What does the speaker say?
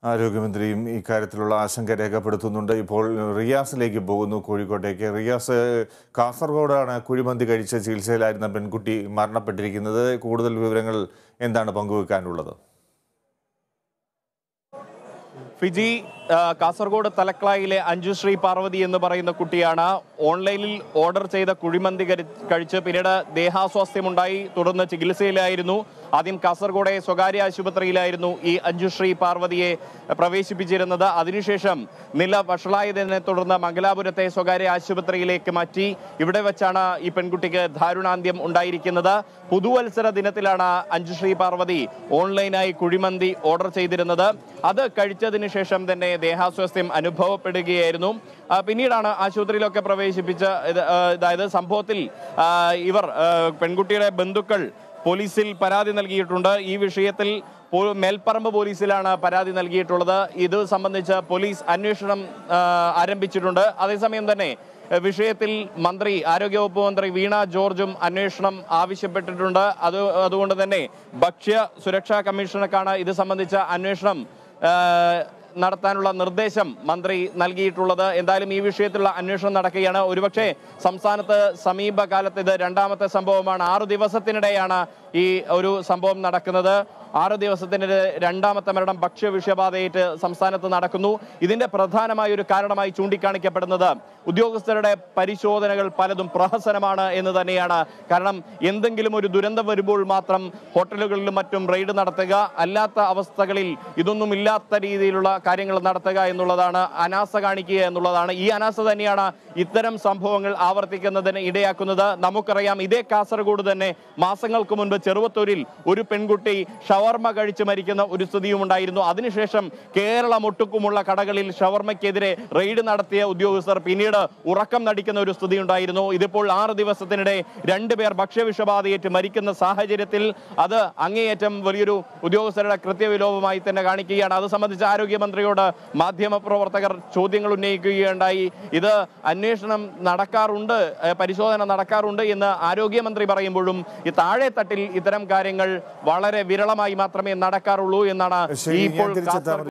ആരോഗ്യമന്ത്രിയും ഇക്കാര്യത്തിലുള്ള ആശങ്ക രേഖപ്പെടുത്തുന്നുണ്ട് ഇപ്പോൾ റിയാസിലേക്ക് പോകുന്നു കോഴിക്കോട്ടേക്ക് റിയാസ് കാസർഗോഡാണ് കുഴിമന്തി കഴിച്ച് ചികിത്സയിലായിരുന്ന പെൺകുട്ടി മരണപ്പെട്ടിരിക്കുന്നത് കൂടുതൽ വിവരങ്ങൾ എന്താണ് പങ്കുവെക്കാനുള്ളത് ഫിജി ആ, കാസർഗോഡ് തലക്ലായിലെ അഞ്ജുശ്രീ പാർവതി എന്ന് പറയുന്ന കുട്ടിയാണ് ഓൺലൈനിൽ ഓർഡർ ചെയ്ത കുഴിമന്തി കരി- കഴിച്ച് പിന്നീട് ദേഹാസ്വാസ്ഥ്യമുണ്ടായി തുടർന്ന് ചികിത്സയിലായിരുന്നു ആദ്യം കാസർഗോഡെ സ്വകാര്യ ആശുപത്രിയിലായിരുന്നു ഈ അഞ്ജുശ്രീ പാർവതിയെ പ്രവേശിപ്പിച്ചിരുന്നത് അതിനുശേഷം നില വഷളായതിനെ തുടർന്ന് മംഗലാപുരത്തെ സ്വകാര്യ ആശുപത്രിയിലേക്ക് മാറ്റി ഇവിടെ വെച്ചാണ് ഈ പെൺകുട്ടിക്ക് ദാരുണാന്ത്യം ഉണ്ടായിരിക്കുന്നത് പുതുവത്സര ദിനത്തിലാണ് അഞ്ജുശ്രീ പാർവതി ഓൺലൈനായി കുഴിമന്തി ഓർഡർ ചെയ്തിരുന്നത് അത് കഴിച്ചതിന് ശേഷം തന്നെ ദേഹാസ്വാസ്ഥ്യം അനുഭവപ്പെടുകയായിരുന്നു ആ, പിന്നീടാണ് ആശുപത്രിയിലൊക്കെ പ്രവേശിപ്പിച്ച ഇത്, ആ, അതായത് സംഭവത്തിൽ ആ, ഇവർ ആ, പെൺകുട്ടിയുടെ ബന്ധുക്കൾ പോലീസിൽ പരാതി നൽകിയിട്ടുണ്ട് ഈ വിഷയത്തിൽ പോ- മേൽപ്പറമ്പ് പോലീസിലാണ് പരാതി നൽകിയിട്ടുള്ളത് ഇത് സംബന്ധിച്ച് പോലീസ് അന്വേഷണം ആ, ആരംഭിച്ചിട്ടുണ്ട് അതേസമയം തന്നെ എ, വിഷയത്തിൽ മന്ത്രി ആരോഗ്യവകുപ്പ് മന്ത്രി വീണ ജോർജും അന്വേഷണം ആവശ്യപ്പെട്ടിട്ടുണ്ട് അത് അതുകൊണ്ട് തന്നെ ഭക്ഷ്യ സുരക്ഷാ കമ്മീഷണർക്കാണ് ഇത് സംബന്ധിച്ച അന്വേഷണം ആ, നടത്താനുള്ള നിർദ്ദേശം മന്ത്രി നൽകിയിട്ടുള്ളത് എന്തായാലും ഈ വിഷയത്തിലുള്ള അന്വേഷണം നടക്കുകയാണ് ഒരുപക്ഷെ സംസ്ഥാനത്ത് സമീപകാലത്ത് ഇത് രണ്ടാമത്തെ സംഭവമാണ് ആറു ദിവസത്തിനിടെയാണ് ഈ ഒരു സംഭവം നടക്കുന്നത് ആറ് ദിവസത്തിനിടെ രണ്ടാമത്തെ മരണം ഭക്ഷ്യ വിഷബാധയേറ്റ് സംസ്ഥാനത്ത് നടക്കുന്നു ഇതിന്റെ പ്രധാനമായ ഒരു കാരണമായി ചൂണ്ടിക്കാണിക്കപ്പെടുന്നത് ഉദ്യോഗസ്ഥരുടെ പരിശോധനകൾ പലതും പ്രഹസനമാണ് എന്ന് തന്നെയാണ് കാരണം എന്തെങ്കിലും ഒരു ദുരന്തം വരുമ്പോൾ മാത്രം ഹോട്ടലുകളിലും മറ്റും റെയ്ഡ് നടത്തുക അല്ലാത്ത അവസ്ഥകളിൽ ഇതൊന്നും ഇല്ലാത്ത രീതിയിലുള്ള കാര്യങ്ങൾ നടത്തുക എന്നുള്ളതാണ് അനാസ കാണിക്കുക എന്നുള്ളതാണ് ഈ അനാസ തന്നെയാണ് ഇത്തരം സംഭവങ്ങൾ ആവർത്തിക്കുന്നതിന് ഇടയാക്കുന്നത് നമുക്കറിയാം ഇതേ കാസർഗോഡ് തന്നെ മാസങ്ങൾക്ക് മുൻപ് ചെറുവത്തൂരിൽ ഒരു പെൺകുട്ടി ഷവർമ കഴിച്ച് മരിക്കുന്ന ഒരു സ്ഥിതിയും ഉണ്ടായിരുന്നു അതിനുശേഷം കേരളം ഒട്ടുക്കുമുള്ള കടകളിൽ ഷവർമയ്ക്കെതിരെ റെയ്ഡ് നടത്തിയ ഉദ്യോഗസ്ഥർ പിന്നീട് ഉറക്കം നടിക്കുന്ന ഒരു സ്ഥിതി ഉണ്ടായിരുന്നു ഇതിപ്പോൾ ആറ് ദിവസത്തിനിടെ രണ്ടുപേർ ഭക്ഷ്യവിഷബാധയേറ്റ് മരിക്കുന്ന സാഹചര്യത്തിൽ അത് അങ്ങേയറ്റം വലിയൊരു ഉദ്യോഗസ്ഥരുടെ കൃത്യവിലോപമായി തന്നെ കാണിക്കുകയാണ് അത് സംബന്ധിച്ച് ആരോഗ്യമന്ത്രിയോട് മാധ്യമപ്രവർത്തകർ ചോദ്യങ്ങൾ ഉന്നയിക്കുകയുണ്ടായി ഇത് അന്വേഷണം നടക്കാറുണ്ട് ഏഹ് പരിശോധന നടക്കാറുണ്ട് എന്ന് ആരോഗ്യമന്ത്രി പറയുമ്പോഴും ഈ താഴെ തട്ടിൽ ഇത്തരം കാര്യങ്ങൾ വളരെ വിരളമായി മാത്രമേ നടക്കാറുള്ളൂ എന്നാണ് ശരി ഈ ഞാൻ ഇപ്പോൾ തിരിച്ചെത്താം കാസർഗോഡ്